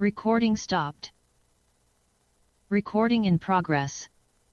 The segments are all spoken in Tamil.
Recording stopped. Recording in progress.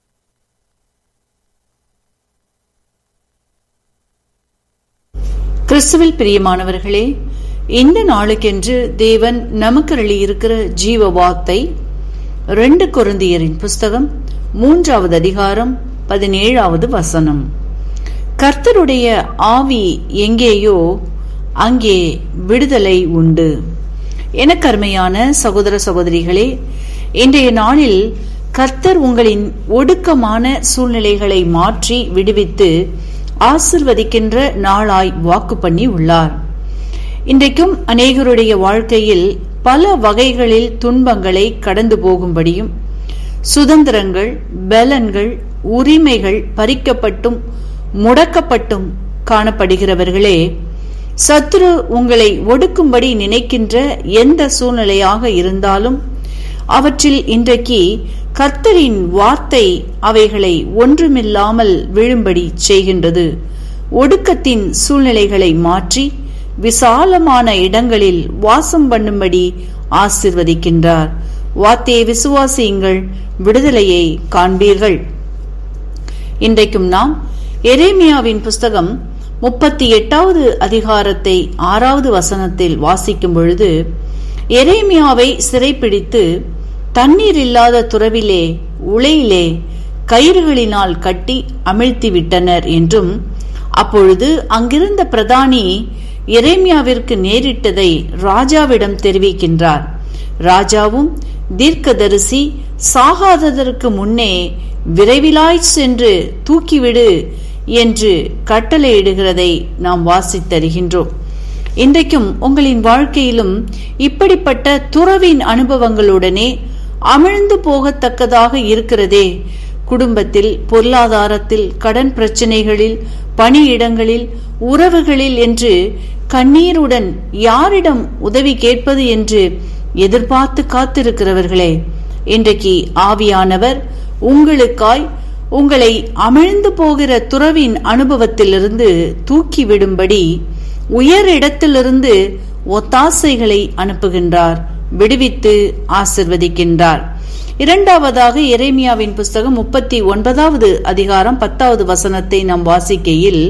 கிறிஸ்துவில் பிரியமானவர்களே இந்த நாளுக்கென்று தேவன் நமக்கு இருக்கிற ஜீவ வார்த்தை ரெண்டு கொருந்தியரின் புஸ்தகம் மூன்றாவது அதிகாரம் பதினேழாவது வசனம் கர்த்தருடைய ஆவி எங்கேயோ அங்கே விடுதலை உண்டு எனக்கு அருமையான சகோதர சகோதரிகளே இன்றைய நாளில் கர்த்தர் உங்களின் ஒடுக்கமான சூழ்நிலைகளை மாற்றி விடுவித்து ஆசிர்வதிக்கின்ற நாளாய் வாக்கு பண்ணி உள்ளார் இன்றைக்கும் அநேகருடைய வாழ்க்கையில் பல வகைகளில் துன்பங்களை கடந்து போகும்படியும் சுதந்திரங்கள் பலன்கள் உரிமைகள் பறிக்கப்பட்டும் முடக்கப்பட்டும் காணப்படுகிறவர்களே சத்துரு உங்களை ஒடுக்கும்படி நினைக்கின்ற எந்த சூழ்நிலையாக இருந்தாலும் அவற்றில் இன்றைக்கு கர்த்தரின் வார்த்தை அவைகளை ஒன்றுமில்லாமல் விழும்படி செய்கின்றது ஒடுக்கத்தின் சூழ்நிலைகளை மாற்றி விசாலமான இடங்களில் வாசம் பண்ணும்படி ஆசிர்வதிக்கின்றார் வார்த்தையை விசுவாசியுங்கள் விடுதலையை காண்பீர்கள் இன்றைக்கும் நாம் எரேமியாவின் புஸ்தகம் முப்பத்தி எட்டாவது அதிகாரத்தை ஆறாவது வசனத்தில் வாசிக்கும் பொழுது எரேமியாவை சிறைப்பிடித்து தண்ணீர் இல்லாத துறவிலே உளையிலே கயிறுகளினால் கட்டி அமிழ்த்தி விட்டனர் என்றும் அப்பொழுது அங்கிருந்த பிரதானி எரேமியாவிற்கு நேரிட்டதை ராஜாவிடம் தெரிவிக்கின்றார் ராஜாவும் தீர்க்கதரிசி சாகாததற்கு முன்னே விரைவிலாய் சென்று தூக்கிவிடு என்று கட்டளையிடுகிறதை நாம் வாசித்தருகின்றோம் இன்றைக்கும் உங்களின் வாழ்க்கையிலும் இப்படிப்பட்ட துறவின் அனுபவங்களுடனே அமிழ்ந்து போகத்தக்கதாக இருக்கிறதே குடும்பத்தில் பொருளாதாரத்தில் கடன் பிரச்சனைகளில் பணியிடங்களில் உறவுகளில் என்று கண்ணீருடன் யாரிடம் உதவி கேட்பது என்று எதிர்பார்த்து காத்திருக்கிறவர்களே இன்றைக்கு ஆவியானவர் உங்களுக்காய் உங்களை அமிழ்ந்து போகிற துறவின் அனுபவத்திலிருந்து தூக்கிவிடும்படி உயர் இடத்திலிருந்து ஒத்தாசைகளை அனுப்புகின்றார் விடுவித்து ஆசிர்வதிக்கின்றார் இரண்டாவதாக எரேமியாவின் புஸ்தகம் முப்பத்தி ஒன்பதாவது அதிகாரம் பத்தாவது வசனத்தை நாம் வாசிக்கையில்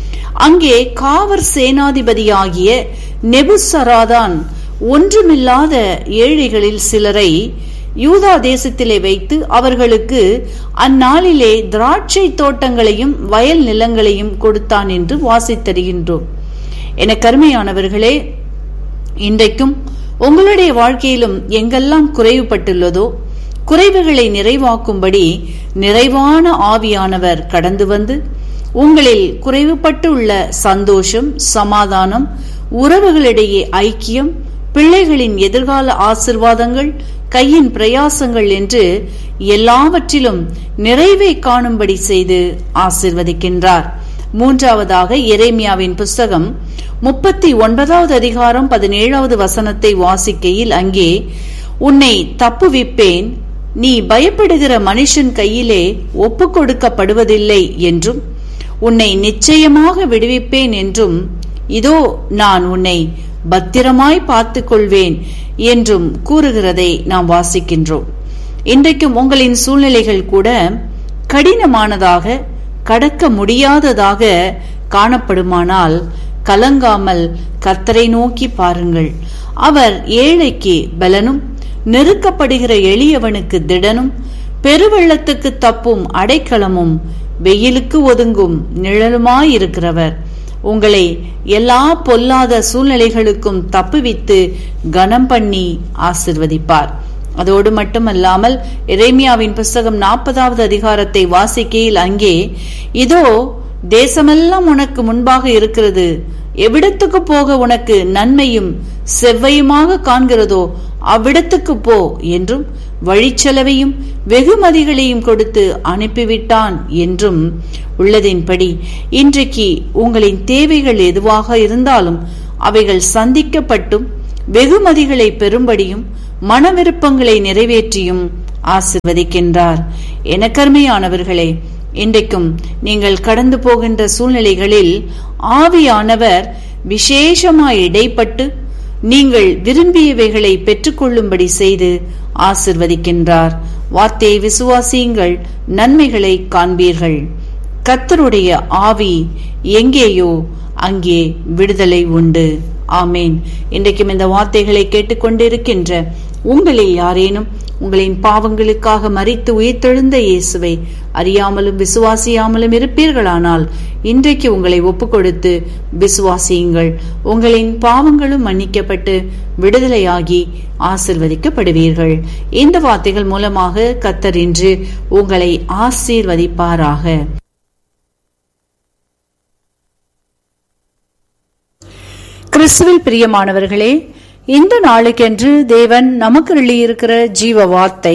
அங்கே காவர் சேனாதிபதியாகிய நெபுசராதான் ஒன்றுமில்லாத ஏழைகளில் சிலரை யூதா தேசத்திலே வைத்து அவர்களுக்கு அந்நாளிலே திராட்சை தோட்டங்களையும் வயல் நிலங்களையும் கொடுத்தான் என்று வாசித்தருகின்றோம் என கருமையானவர்களே இன்றைக்கும் உங்களுடைய வாழ்க்கையிலும் எங்கெல்லாம் குறைவுபட்டுள்ளதோ குறைவுகளை நிறைவாக்கும்படி நிறைவான ஆவியானவர் கடந்து வந்து உங்களில் குறைவுபட்டு உள்ள சந்தோஷம் சமாதானம் உறவுகளிடையே ஐக்கியம் பிள்ளைகளின் எதிர்கால ஆசிர்வாதங்கள் கையின் பிரயாசங்கள் என்று எல்லாவற்றிலும் நிறைவை காணும்படி செய்து ஆசிர்வதிக்கின்றார் மூன்றாவதாக எரேமியாவின் புஸ்தகம் முப்பத்தி ஒன்பதாவது அதிகாரம் பதினேழாவது வசனத்தை வாசிக்கையில் அங்கே உன்னை தப்புவிப்பேன் நீ பயப்படுகிற மனுஷன் கையிலே ஒப்பு கொடுக்கப்படுவதில்லை என்றும் உன்னை நிச்சயமாக விடுவிப்பேன் என்றும் இதோ நான் உன்னை பத்திரமாய் பார்த்துக் கொள்வேன் என்றும் கூறுகிறதை நாம் வாசிக்கின்றோம் இன்றைக்கும் உங்களின் சூழ்நிலைகள் கூட கடினமானதாக கடக்க முடியாததாக காணப்படுமானால் கலங்காமல் கர்த்தரை நோக்கி பாருங்கள் அவர் ஏழைக்கு பலனும் நெருக்கப்படுகிற எளியவனுக்கு திடனும் பெருவெள்ளத்துக்கு தப்பும் அடைக்கலமும் வெயிலுக்கு ஒதுங்கும் நிழலுமாயிருக்கிறவர் உங்களை எல்லா பொல்லாத சூழ்நிலைகளுக்கும் தப்புவித்து கனம் பண்ணி ஆசிர்வதிப்பார் அதோடு மட்டுமல்லாமல் எரேமியாவின் புஸ்தகம் நாற்பதாவது அதிகாரத்தை வாசிக்கையில் அங்கே இதோ தேசமெல்லாம் உனக்கு முன்பாக இருக்கிறது எவ்விடத்துக்கு போக உனக்கு நன்மையும் செவ்வையுமாக காண்கிறதோ அவ்விடத்துக்கு போ என்றும் வழிச்செலவையும் வெகுமதிகளையும் கொடுத்து அனுப்பிவிட்டான் என்றும் உள்ளதின்படி இன்றைக்கு உங்களின் தேவைகள் எதுவாக இருந்தாலும் அவைகள் சந்திக்கப்பட்டும் வெகுமதிகளை பெறும்படியும் மனவிருப்பங்களை நிறைவேற்றியும் ஆசிர்வதிக்கின்றார் எனக்கருமையானவர்களே இன்றைக்கும் நீங்கள் கடந்து போகின்ற சூழ்நிலைகளில் ஆவியானவர் விசேஷமாய் இடைப்பட்டு நீங்கள் விரும்பியவைகளை பெற்றுக்கொள்ளும்படி செய்து ஆசிர்வதிக்கின்றார் வார்த்தையை விசுவாசியுங்கள் நன்மைகளை காண்பீர்கள் கத்தருடைய ஆவி எங்கேயோ அங்கே விடுதலை உண்டு ஆமேன் இன்றைக்கும் இந்த வார்த்தைகளை கேட்டுக்கொண்டிருக்கின்ற உங்களில் யாரேனும் உங்களின் பாவங்களுக்காக மறித்து உயிர்த்தெழுந்த இயேசுவை அறியாமலும் விசுவாசியாமலும் இருப்பீர்களானால் இன்றைக்கு உங்களை ஒப்புக்கொடுத்து விசுவாசியுங்கள் உங்களின் பாவங்களும் மன்னிக்கப்பட்டு விடுதலையாகி ஆசிர்வதிக்கப்படுவீர்கள் இந்த வார்த்தைகள் மூலமாக கத்தர் இன்று உங்களை ஆசீர்வதிப்பாராக கிறிஸ்துவில் பிரியமானவர்களே இந்த நாளுக்கென்று தேவன் நமக்கு எழுதியிருக்கிற ஜீவ வார்த்தை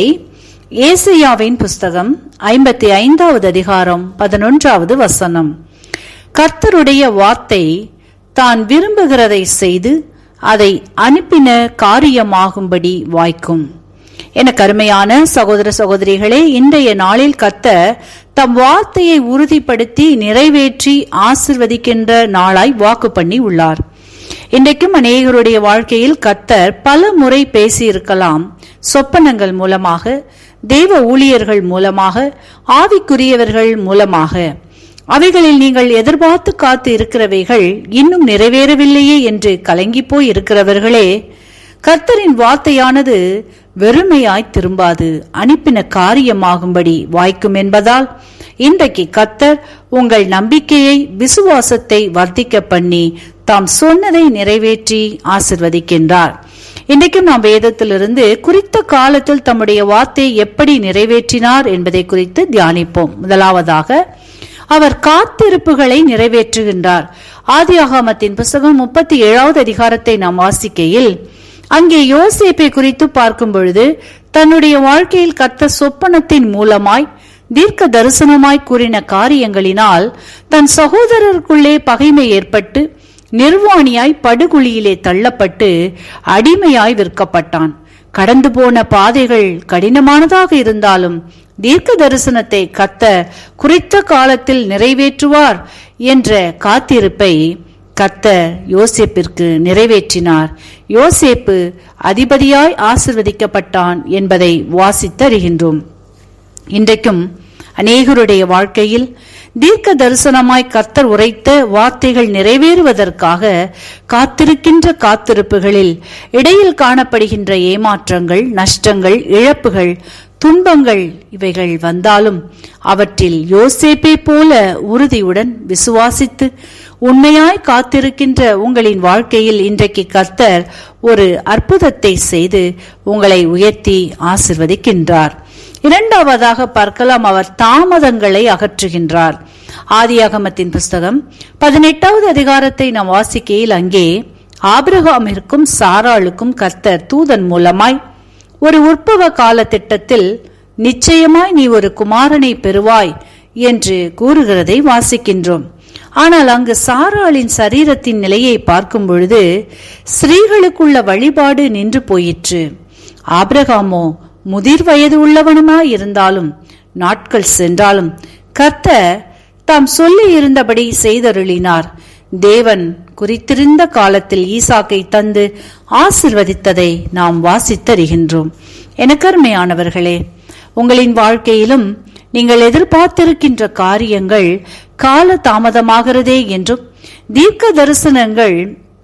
ஏசையாவின் புஸ்தகம் ஐம்பத்தி ஐந்தாவது அதிகாரம் பதினொன்றாவது வசனம் கர்த்தருடைய வார்த்தை தான் விரும்புகிறதை செய்து அதை அனுப்பின காரியமாகும்படி வாய்க்கும் என கருமையான சகோதர சகோதரிகளே இன்றைய நாளில் கத்த தம் வார்த்தையை உறுதிப்படுத்தி நிறைவேற்றி ஆசிர்வதிக்கின்ற நாளாய் வாக்கு பண்ணி உள்ளார் இன்றைக்கும் அநேகருடைய வாழ்க்கையில் கத்தர் பல முறை பேசியிருக்கலாம் சொப்பனங்கள் மூலமாக தெய்வ ஊழியர்கள் மூலமாக ஆவிக்குரியவர்கள் மூலமாக அவைகளில் நீங்கள் எதிர்பார்த்து காத்து இருக்கிறவைகள் இன்னும் நிறைவேறவில்லையே என்று கலங்கி போய் இருக்கிறவர்களே கர்த்தரின் வார்த்தையானது வெறுமையாய் திரும்பாது அனுப்பின காரியமாகும்படி வாய்க்கும் என்பதால் இன்றைக்கு கத்தர் உங்கள் நம்பிக்கையை விசுவாசத்தை வர்த்திக்க பண்ணி தாம் சொன்னதை நிறைவேற்றி ஆசிர்வதிக்கின்றார் இன்றைக்கும் நாம் வேதத்திலிருந்து குறித்த காலத்தில் தம்முடைய வார்த்தையை எப்படி நிறைவேற்றினார் என்பதை குறித்து தியானிப்போம் முதலாவதாக அவர் காத்திருப்புகளை நிறைவேற்றுகின்றார் ஆதியாகமத்தின் புஸ்தகம் முப்பத்தி ஏழாவது அதிகாரத்தை நாம் வாசிக்கையில் அங்கே யோசேப்பை குறித்து பார்க்கும் பொழுது தன்னுடைய வாழ்க்கையில் கத்த சொப்பனத்தின் மூலமாய் தீர்க்க தரிசனமாய் கூறின காரியங்களினால் தன் சகோதரருக்குள்ளே பகைமை ஏற்பட்டு நிர்வாணியாய் படுகுழியிலே தள்ளப்பட்டு அடிமையாய் விற்கப்பட்டான் கடந்து போன பாதைகள் கடினமானதாக இருந்தாலும் தீர்க்க தரிசனத்தை கத்த குறித்த காலத்தில் நிறைவேற்றுவார் என்ற காத்திருப்பை கத்த யோசேப்பிற்கு நிறைவேற்றினார் யோசேப்பு அதிபதியாய் ஆசிர்வதிக்கப்பட்டான் என்பதை வாசித்தறிகின்றோம் இன்றைக்கும் அநேகருடைய வாழ்க்கையில் தீர்க்க தரிசனமாய் கர்த்தர் உரைத்த வார்த்தைகள் நிறைவேறுவதற்காக காத்திருக்கின்ற காத்திருப்புகளில் இடையில் காணப்படுகின்ற ஏமாற்றங்கள் நஷ்டங்கள் இழப்புகள் துன்பங்கள் இவைகள் வந்தாலும் அவற்றில் யோசேப்பை போல உறுதியுடன் விசுவாசித்து உண்மையாய் காத்திருக்கின்ற உங்களின் வாழ்க்கையில் இன்றைக்கு கர்த்தர் ஒரு அற்புதத்தை செய்து உங்களை உயர்த்தி ஆசிர்வதிக்கின்றார் இரண்டாவதாக பார்க்கலாம் அவர் தாமதங்களை அகற்றுகின்றார் ஆதியாகமத்தின் புஸ்தகம் பதினெட்டாவது அதிகாரத்தை நாம் வாசிக்கையில் அங்கே ஆபிரகாமிற்கும் சாராளுக்கும் கர்த்தர் தூதன் மூலமாய் ஒரு உற்பவ கால திட்டத்தில் நிச்சயமாய் நீ ஒரு குமாரனை பெறுவாய் என்று கூறுகிறதை வாசிக்கின்றோம் ஆனால் அங்கு சாராளின் சரீரத்தின் நிலையை பார்க்கும் பொழுது ஸ்திரீகளுக்குள்ள வழிபாடு நின்று போயிற்று ஆபிரகாமோ முதிர் வயது உள்ளவனுமாய் இருந்தாலும் நாட்கள் சென்றாலும் கத்த தாம் சொல்லி இருந்தபடி செய்தருளினார் தேவன் குறித்திருந்த காலத்தில் ஈசாக்கை தந்து ஆசிர்வதித்ததை நாம் வாசித்தறிகின்றோம் எனக்கருமையானவர்களே உங்களின் வாழ்க்கையிலும் நீங்கள் எதிர்பார்த்திருக்கின்ற காரியங்கள் கால தாமதமாகிறதே என்றும் தீர்க்க தரிசனங்கள்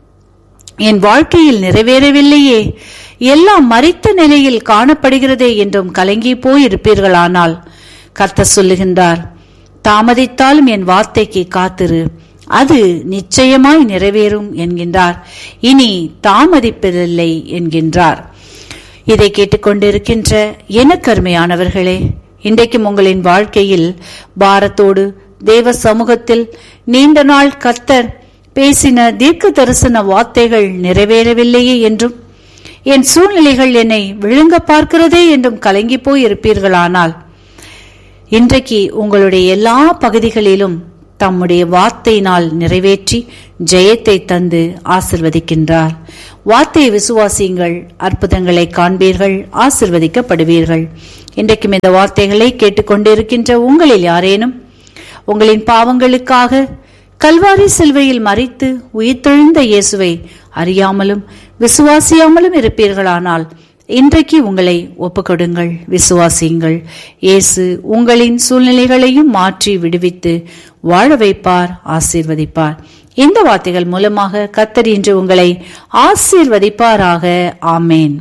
என் வாழ்க்கையில் நிறைவேறவில்லையே எல்லாம் மறித்த நிலையில் காணப்படுகிறதே என்றும் கலங்கி போயிருப்பீர்களானால் கர்த்த சொல்லுகின்றார் தாமதித்தாலும் என் வார்த்தைக்கு காத்திரு அது நிச்சயமாய் நிறைவேறும் என்கின்றார் இனி தாமதிப்பதில்லை என்கின்றார் இதை கேட்டுக்கொண்டிருக்கின்ற எனக்கருமையானவர்களே இன்றைக்கும் உங்களின் வாழ்க்கையில் பாரத்தோடு தேவ சமூகத்தில் நீண்ட நாள் கர்த்தர் பேசின தீர்க்க தரிசன வார்த்தைகள் நிறைவேறவில்லையே என்றும் என் சூழ்நிலைகள் என்னை விழுங்க பார்க்கிறதே என்றும் கலங்கி போய் இருப்பீர்களானால் இன்றைக்கு உங்களுடைய எல்லா பகுதிகளிலும் தம்முடைய வார்த்தையினால் நிறைவேற்றி ஜெயத்தை தந்து ஆசிர்வதிக்கின்றார் வார்த்தையை விசுவாசியுங்கள் அற்புதங்களை காண்பீர்கள் ஆசிர்வதிக்கப்படுவீர்கள் இன்றைக்கும் இந்த வார்த்தைகளை கேட்டுக்கொண்டிருக்கின்ற உங்களில் யாரேனும் உங்களின் பாவங்களுக்காக கல்வாரி சிலுவையில் மறித்து உயிர்த்தெழுந்த இயேசுவை அறியாமலும் விசுவாசியாமலும் இருப்பீர்களானால் இன்றைக்கு உங்களை ஒப்புக்கொடுங்கள் விசுவாசியுங்கள் இயேசு உங்களின் சூழ்நிலைகளையும் மாற்றி விடுவித்து வாழ வைப்பார் ஆசீர்வதிப்பார் இந்த வார்த்தைகள் மூலமாக கத்தர் இன்று உங்களை ஆசீர்வதிப்பாராக ஆமேன்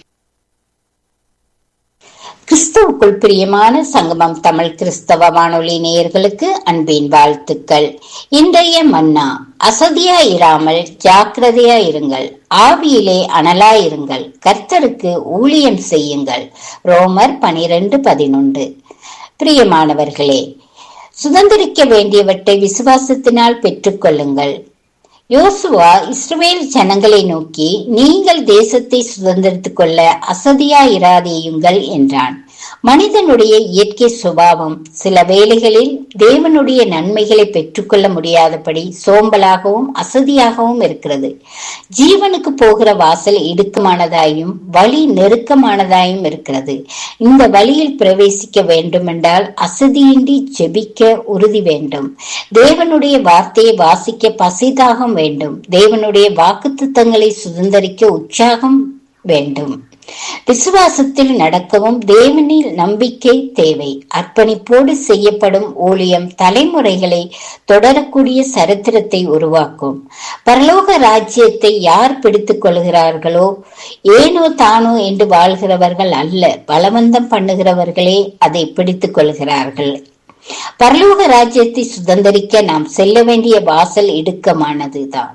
கிறிஸ்துவுக்குள் பிரியமான சங்கமம் தமிழ் கிறிஸ்தவ வானொலி நேயர்களுக்கு அன்பின் வாழ்த்துக்கள் இன்றைய மன்னா அசதியா இராமல் ஜாக்கிரதையா இருங்கள் ஆவியிலே அனலாயிருங்கள் கர்த்தருக்கு ஊழியம் செய்யுங்கள் ரோமர் பனிரெண்டு பதினொன்று பிரியமானவர்களே சுதந்திரிக்க வேண்டியவற்றை விசுவாசத்தினால் பெற்றுக்கொள்ளுங்கள் யோசுவா இஸ்ரவேல் ஜனங்களை நோக்கி நீங்கள் தேசத்தை சுதந்திரித்துக் கொள்ள அசதியாயிராதேயுங்கள் என்றான் மனிதனுடைய இயற்கை சுபாவம் சில வேளைகளில் தேவனுடைய நன்மைகளை பெற்றுக்கொள்ள முடியாதபடி சோம்பலாகவும் அசதியாகவும் இருக்கிறது ஜீவனுக்கு போகிற வாசல் இடுக்கமானதாயும் வழி நெருக்கமானதாயும் இருக்கிறது இந்த வழியில் பிரவேசிக்க வேண்டுமென்றால் அசதியின்றி ஜெபிக்க உறுதி வேண்டும் தேவனுடைய வார்த்தையை வாசிக்க பசிதாகம் வேண்டும் தேவனுடைய வாக்குத்தத்தங்களை சுதந்திரிக்க உற்சாகம் வேண்டும் விசுவாசத்தில் நடக்கவும் தேவனில் நம்பிக்கை தேவை அர்ப்பணிப்போடு செய்யப்படும் ஊழியம் தலைமுறைகளை தொடரக்கூடிய சரித்திரத்தை உருவாக்கும் பரலோக ராஜ்யத்தை யார் பிடித்துக் கொள்கிறார்களோ ஏனோ தானோ என்று வாழ்கிறவர்கள் அல்ல பலவந்தம் பண்ணுகிறவர்களே அதை பிடித்துக் கொள்கிறார்கள் பரலோக ராஜ்யத்தை சுதந்திரிக்க நாம் செல்ல வேண்டிய வாசல் இடுக்கமானதுதான்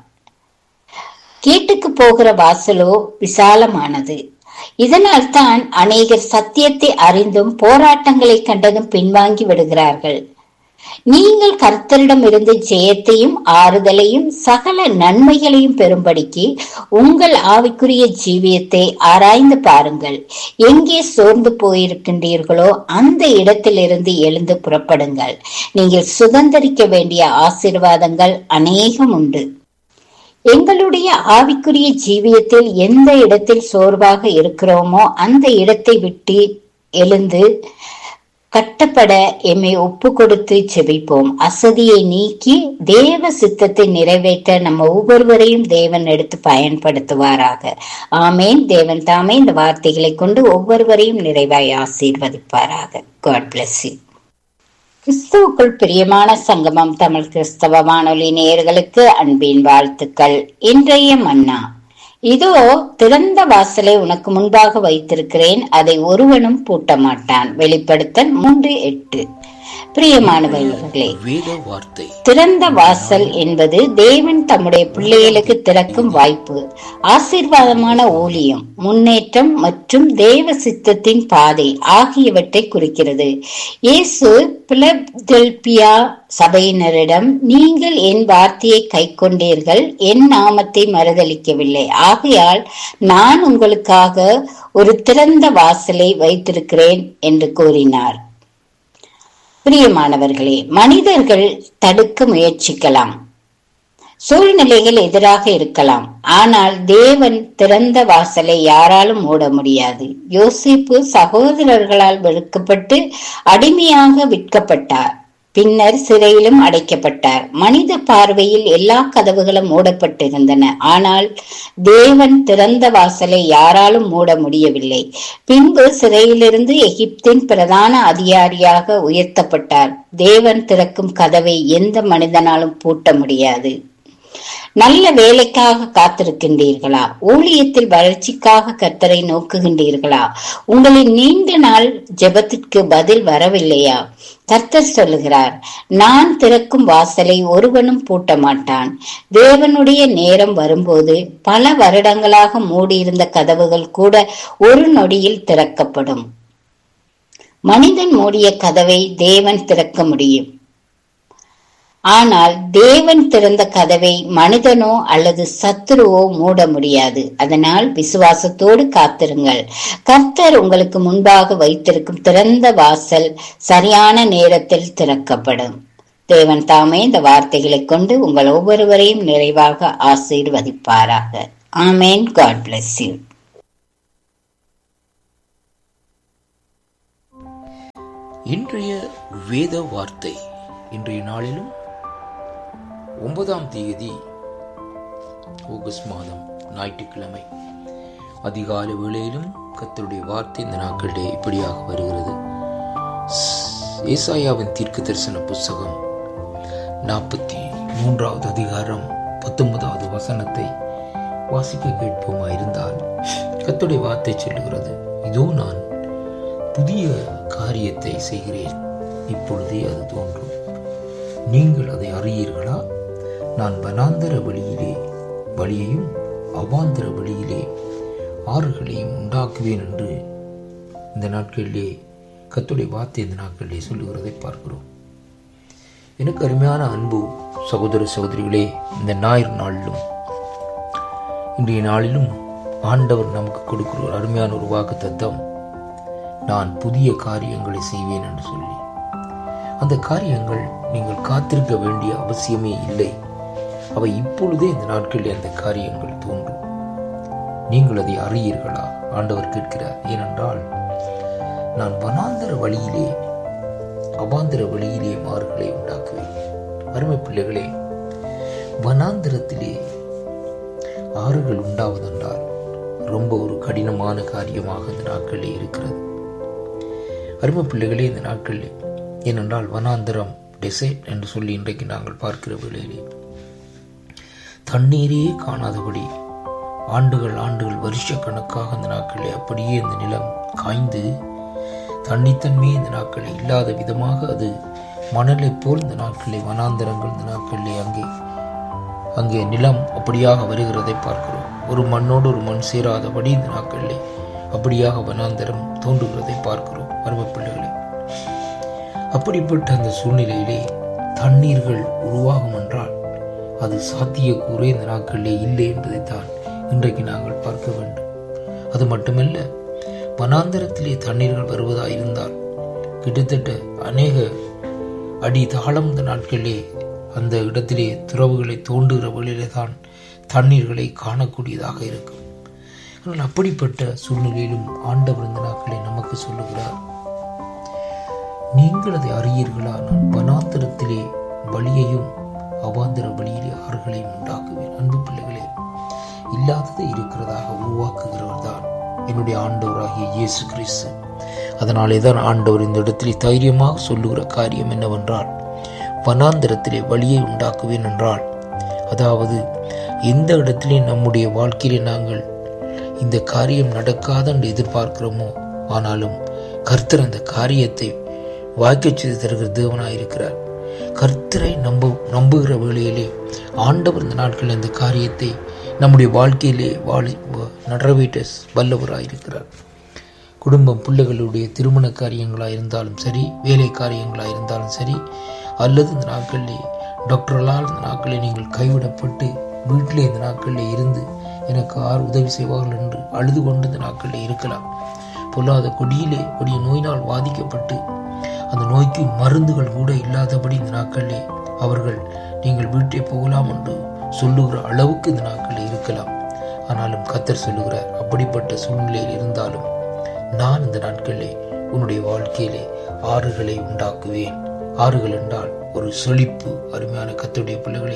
கேட்டுக்கு போகிற வாசலோ விசாலமானது இதனால் தான் அநேகர் சத்தியத்தை அறிந்தும் போராட்டங்களை கண்டதும் பின்வாங்கி விடுகிறார்கள் நீங்கள் கர்த்தரிடம் இருந்து ஜெயத்தையும் ஆறுதலையும் சகல நன்மைகளையும் பெறும்படிக்கு உங்கள் ஆவிக்குரிய ஜீவியத்தை ஆராய்ந்து பாருங்கள் எங்கே சோர்ந்து போயிருக்கின்றீர்களோ அந்த இடத்திலிருந்து எழுந்து புறப்படுங்கள் நீங்கள் சுதந்திரிக்க வேண்டிய ஆசீர்வாதங்கள் அநேகம் உண்டு எங்களுடைய ஆவிக்குரிய ஜீவியத்தில் எந்த இடத்தில் சோர்வாக இருக்கிறோமோ அந்த இடத்தை விட்டு எழுந்து கட்டப்பட எம்மை ஒப்பு கொடுத்து செபிப்போம் அசதியை நீக்கி தேவ சித்தத்தை நிறைவேற்ற நம்ம ஒவ்வொருவரையும் தேவன் எடுத்து பயன்படுத்துவாராக ஆமேன் தேவன் தாமே இந்த வார்த்தைகளை கொண்டு ஒவ்வொருவரையும் நிறைவாய் ஆசீர்வதிப்பாராக காட் பிளஸ் யூ கிறிஸ்துவுக்குள் பிரியமான சங்கமம் தமிழ் கிறிஸ்தவ வானொலி நேயர்களுக்கு அன்பின் வாழ்த்துக்கள் இன்றைய மன்னா இதோ திறந்த வாசலை உனக்கு முன்பாக வைத்திருக்கிறேன் அதை ஒருவனும் பூட்ட மாட்டான் வெளிப்படுத்தல் மூன்று எட்டு பிரியமானவர்களே வேத வார்த்தை திறந்த வாசல் என்பது தேவன் தம்முடைய பிள்ளைகளுக்கு திறக்கும் வாய்ப்பு ஆசீர்வாதமான ஊழியம் முன்னேற்றம் மற்றும் தேவ சித்தத்தின் பாதை ஆகியவற்றை குறிக்கிறது இயேசு பிலதெல்பியா சபையினரிடம் நீங்கள் என் வார்த்தையை கை கொண்டீர்கள் என் நாமத்தை மறுதளிக்கவில்லை ஆகையால் நான் உங்களுக்காக ஒரு திறந்த வாசலை வைத்திருக்கிறேன் என்று கூறினார் பிரியமானவர்களே மனிதர்கள் தடுக்க முயற்சிக்கலாம் சூழ்நிலைகள் எதிராக இருக்கலாம் ஆனால் தேவன் திறந்த வாசலை யாராலும் மூட முடியாது யோசிப்பு சகோதரர்களால் வெறுக்கப்பட்டு அடிமையாக விற்கப்பட்டார் பின்னர் சிறையிலும் அடைக்கப்பட்டார் மனித பார்வையில் எல்லா கதவுகளும் மூடப்பட்டிருந்தன ஆனால் தேவன் திறந்த வாசலை யாராலும் மூட முடியவில்லை பின்பு சிறையிலிருந்து எகிப்தின் பிரதான அதிகாரியாக உயர்த்தப்பட்டார் தேவன் திறக்கும் கதவை எந்த மனிதனாலும் பூட்ட முடியாது நல்ல வேலைக்காக காத்திருக்கின்றீர்களா ஊழியத்தில் வளர்ச்சிக்காக கர்த்தரை நோக்குகின்றீர்களா உங்களின் நீண்ட நாள் ஜெபத்திற்கு பதில் வரவில்லையா கர்த்தர் சொல்லுகிறார் நான் திறக்கும் வாசலை ஒருவனும் பூட்ட மாட்டான் தேவனுடைய நேரம் வரும்போது பல வருடங்களாக மூடியிருந்த கதவுகள் கூட ஒரு நொடியில் திறக்கப்படும் மனிதன் மூடிய கதவை தேவன் திறக்க முடியும் ஆனால் தேவன் திறந்த கதவை மனிதனோ அல்லது சத்துருவோ மூட முடியாது அதனால் விசுவாசத்தோடு காத்திருங்கள் கர்த்தர் உங்களுக்கு முன்பாக வைத்திருக்கும் திறந்த வாசல் சரியான நேரத்தில் திறக்கப்படும் தேவன் தாமே இந்த வார்த்தைகளை கொண்டு உங்கள் ஒவ்வொருவரையும் நிறைவாக ஆசீர்வதிப்பாராக ஆமேன் காட் பிளஸ் யூ இன்றைய வேத வார்த்தை இன்றைய நாளிலும் ஒன்பதாம் தேதி ஆகஸ்ட் மாதம் ஞாயிற்றுக்கிழமை அதிகாலை வேளையிலும் கர்த்தருடைய வார்த்தை இந்த நாட்களிலே இப்படியாக வருகிறது ஏசாயாவின் தீர்க்க தரிசன புஸ்தகம் நாற்பத்தி மூன்றாவது அதிகாரம் பத்தொன்பதாவது வசனத்தை வாசிக்க கேட்போமா இருந்தால் கர்த்தருடைய வார்த்தை சொல்லுகிறது இதோ நான் புதிய காரியத்தை செய்கிறேன் இப்பொழுதே அது தோன்றும் நீங்கள் அதை அறியீர்களா நான் வனாந்தர வழியிலே வழியையும் அவாந்தர வழியிலே ஆறுகளையும் உண்டாக்குவேன் என்று இந்த நாட்களிலே கத்துடைய வார்த்தை இந்த நாட்களிலே சொல்லுகிறதை பார்க்கிறோம் எனக்கு அருமையான அன்பு சகோதர சகோதரிகளே இந்த ஞாயிறு நாளிலும் இன்றைய நாளிலும் ஆண்டவர் நமக்கு கொடுக்கிற ஒரு அருமையான ஒரு வாக்கு தத்தம் நான் புதிய காரியங்களை செய்வேன் என்று சொல்லி அந்த காரியங்கள் நீங்கள் காத்திருக்க வேண்டிய அவசியமே இல்லை அவை இப்பொழுதே இந்த நாட்களில் அந்த காரியங்கள் தோன்றும் நீங்கள் அதை அறியீர்களா ஆண்டவர் கேட்கிறார் ஏனென்றால் நான் வனாந்தர வழியிலே அவாந்தர வழியிலே மாறுகளை உண்டாக்குவேன் அருமை பிள்ளைகளே வனாந்திரத்திலே ஆறுகள் உண்டாவதென்றால் ரொம்ப ஒரு கடினமான காரியமாக இந்த நாட்களிலே இருக்கிறது அருமை பிள்ளைகளே இந்த நாட்களில் ஏனென்றால் வனாந்திரம் டெசைட் என்று சொல்லி இன்றைக்கு நாங்கள் பார்க்கிற வேளையிலே தண்ணீரே காணாதபடி ஆண்டுகள் ஆண்டுகள் வருஷ கணக்காக இந்த நாட்களில் அப்படியே இந்த நிலம் காய்ந்து தண்ணித்தன்மையே இந்த நாட்களில் இல்லாத விதமாக அது மணலை போல் இந்த நாட்களில் வனாந்தரங்கள் இந்த நாட்களிலே அங்கே அங்கே நிலம் அப்படியாக வருகிறதை பார்க்கிறோம் ஒரு மண்ணோடு ஒரு மண் சேராதபடி இந்த நாட்களிலே அப்படியாக வனாந்தரம் தோன்றுகிறதை பார்க்கிறோம் அருமை பிள்ளைகளே அப்படிப்பட்ட அந்த சூழ்நிலையிலே தண்ணீர்கள் உருவாகும் என்றால் அது சாத்தியக்கூறே இந்த நாட்களிலே இல்லை என்பதைத்தான் இன்றைக்கு நாங்கள் பார்க்க வேண்டும் அது மட்டுமல்ல வனாந்தரத்திலே தண்ணீர்கள் வருவதாயிருந்தால் கிட்டத்தட்ட அநேக அடி தாளம் இந்த நாட்களிலே அந்த இடத்திலே துறவுகளை தோண்டுகிற வழியிலே தான் தண்ணீர்களை காணக்கூடியதாக இருக்கும் ஆனால் அப்படிப்பட்ட சூழ்நிலையிலும் ஆண்டவர் இந்த நாட்களை நமக்கு சொல்லுகிறார் நீங்கள் அதை அறியீர்களா நான் வனாந்திரத்திலே வழியையும் அவாந்திர வழியிலே ஆறுகளையும் உண்டாக்குவேன் அன்பு பிள்ளைகளே இல்லாததை இருக்கிறதாக உருவாக்குகிறவர் தான் என்னுடைய ஆண்டவராகிய இயேசு கிறிஸ்து அதனாலே தான் ஆண்டவர் இந்த இடத்திலே தைரியமாக சொல்லுகிற காரியம் என்னவென்றால் வனாந்திரத்திலே வழியை உண்டாக்குவேன் என்றால் அதாவது எந்த இடத்திலே நம்முடைய வாழ்க்கையிலே நாங்கள் இந்த காரியம் நடக்காத என்று எதிர்பார்க்கிறோமோ ஆனாலும் கர்த்தர் அந்த காரியத்தை வாய்க்கச் செய்து தருகிற தேவனாயிருக்கிறார் கர்த்தரை நம்ப நம்புகிற வேளையிலே ஆண்டவர் இந்த நாட்களில் இந்த காரியத்தை நம்முடைய வாழ்க்கையிலே வாழி நிறைவேற்ற வல்லவராயிருக்கிறார் குடும்பம் பிள்ளைகளுடைய திருமண காரியங்களாக இருந்தாலும் சரி வேலை காரியங்களாக இருந்தாலும் சரி அல்லது இந்த நாட்களிலே டாக்டர்களால் இந்த நாட்களில் நீங்கள் கைவிடப்பட்டு வீட்டிலே இந்த நாட்களில் இருந்து எனக்கு ஆர் உதவி செய்வார்கள் என்று அழுது கொண்டு இந்த நாட்களில் இருக்கலாம் பொல்லாத கொடியிலே கொடிய நோயினால் பாதிக்கப்பட்டு அந்த நோய்க்கு மருந்துகள் கூட இல்லாதபடி இந்த நாட்களிலே அவர்கள் நீங்கள் வீட்டை போகலாம் என்று சொல்லுகிற அளவுக்கு இந்த நாட்களில் இருக்கலாம் ஆனாலும் கத்தர் சொல்லுகிறார் அப்படிப்பட்ட சூழ்நிலையில் இருந்தாலும் நான் இந்த நாட்களிலே உன்னுடைய வாழ்க்கையிலே ஆறுகளை உண்டாக்குவேன் ஆறுகள் என்றால் ஒரு செழிப்பு அருமையான கத்துடைய பிள்ளைகளே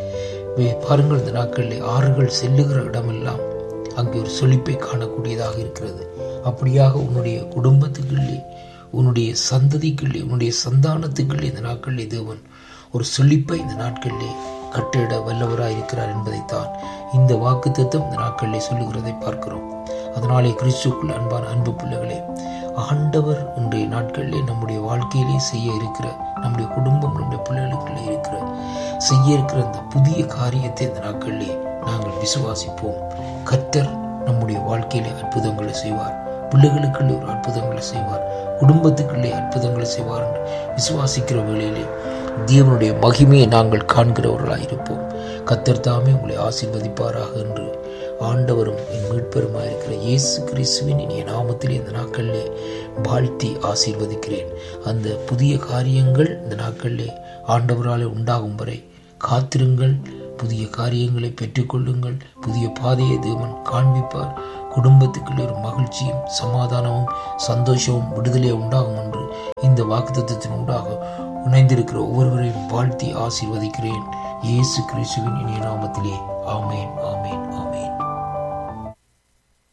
பாருங்கள் இந்த நாட்களிலே ஆறுகள் செல்லுகிற இடமெல்லாம் அங்கே ஒரு செழிப்பை காணக்கூடியதாக இருக்கிறது அப்படியாக உன்னுடைய குடும்பத்துக்குள்ளே உன்னுடைய சந்ததிக்குள்ளே உன்னுடைய சந்தானத்துக்குள்ளே இந்த நாட்களிலே தேவன் ஒரு செழிப்பை இந்த நாட்களிலே கட்டிட வல்லவராய் இருக்கிறார் என்பதைத்தான் இந்த வாக்கு தத்துவம் இந்த நாட்களிலே சொல்லுகிறதை பார்க்கிறோம் அதனாலே கிறிஸ்துக்குள் அன்பான அன்பு பிள்ளைகளே ஆண்டவர் இன்றைய நாட்களிலே நம்முடைய வாழ்க்கையிலே செய்ய இருக்கிற நம்முடைய குடும்பம் நம்முடைய பிள்ளைகளுக்குள்ளே இருக்கிற செய்ய இருக்கிற அந்த புதிய காரியத்தை இந்த நாட்களிலே நாங்கள் விசுவாசிப்போம் கத்தர் நம்முடைய வாழ்க்கையிலே அற்புதங்களை செய்வார் பிள்ளைகளுக்குள்ளே ஒரு அற்புதங்களை செய்வார் குடும்பத்துக்குள்ளே அற்புதங்களை செய்வார் என்று விசுவாசிக்கிற வேளையிலே தேவனுடைய மகிமையை நாங்கள் காண்கிறவர்களாக இருப்போம் கத்தர் தாமே உங்களை ஆசீர்வதிப்பாராக என்று ஆண்டவரும் என் மீட்பெருமாயிருக்கிற இயேசு கிறிஸ்துவின் இனிய நாமத்திலே இந்த நாட்களிலே வாழ்த்தி ஆசீர்வதிக்கிறேன் அந்த புதிய காரியங்கள் இந்த நாட்களிலே ஆண்டவராலே உண்டாகும் வரை காத்திருங்கள் புதிய காரியங்களை பெற்றுக்கொள்ளுங்கள் புதிய பாதையை தேவன் காண்பிப்பார் குடும்பத்துக்குள்ளே ஒரு மகிழ்ச்சியும் சமாதானமும் சந்தோஷமும் விடுதலையும் உண்டாகும் என்று இந்த வாக்குத்தத்தின் உண்டாக இணைந்திருக்கிற ஒவ்வொருவரையும் வாழ்த்தி ஆசீர்வதிக்கிறேன் இயேசு கிறிஸ்துவின் இனிய நாமத்திலே ஆமேன் ஆமேன் ஆமேன்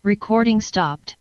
Recording stopped.